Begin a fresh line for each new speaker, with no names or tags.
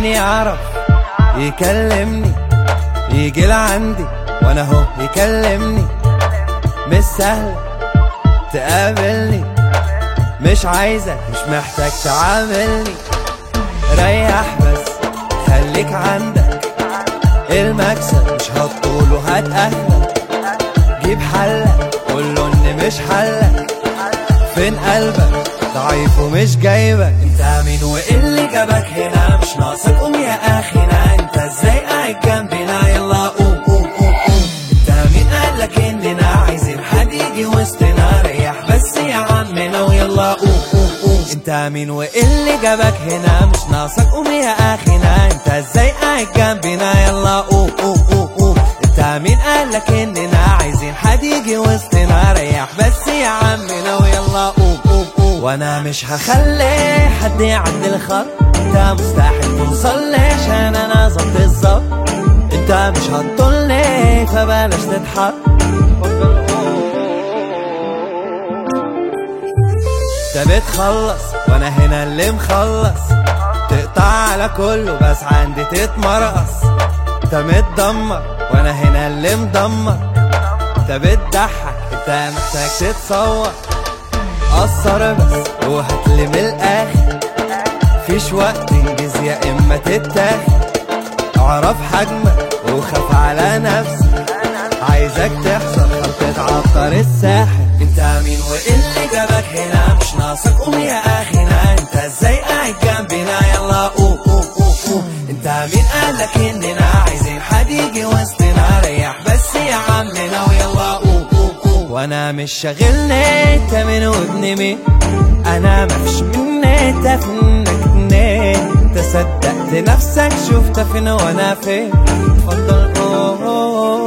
يعرف يكلمني يجي لعندي وانا هو يكلمني مش سهل تقابلني مش عايزك مش محتاج تعاملني ريح بس خليك عندك المكسب مش هتطوله هات اهلك جيب حلك قوله ان مش حلك فين قلبك ضعيف ومش جايبك انت مين وايه اللي جابك هنا مش ناقصك قوم يا اخينا انت ازاي قاعد جنبنا يلا قوم قوم قوم قوم انت مين قالك اننا عايزين حد يجي وسطنا ريح بس يا عمنا ويلا قوم قوم قوم انت مين وايه اللي جابك هنا مش ناقصك قوم يا اخينا انت ازاي قاعد جنبنا يلا قوم قوم قوم قوم انت مين قالك اننا عايزين حد يجي وسطنا ريح بس يا عمنا ويلا قوم قوم قوم وانا مش هخلي حد يعدي الخط انت مستحيل توصل لي عشان انا ظبط الظبط انت مش هتطلني فبلاش تضحك انت بتخلص وانا هنا اللي مخلص تقطع على كله بس عندي تتمرقص انت متدمر وانا هنا اللي مدمر انت بتضحك انت محتاج تتصور قصر بس وهتلم الاخر فيش وقت تنجز يا اما تتاخد اعرف حجمك وخاف على نفسك عايزك تحصل خلطة عطر الساحل انت مين وايه اللي جابك هنا مش ناقصك قوم يا اخينا انت ازاي قاعد جنبنا يلا قوم قوم قوم قوم انت مين قالك اننا عايزين حد يجي وسطنا ريح بس يا عمنا ويلا قوم قوم قوم وانا مش شاغلني انت مين وابن مين انا مفيش مني انت فينك اتنين انت صدقت نفسك شفت فين وانا فين اتفضل أوه أوه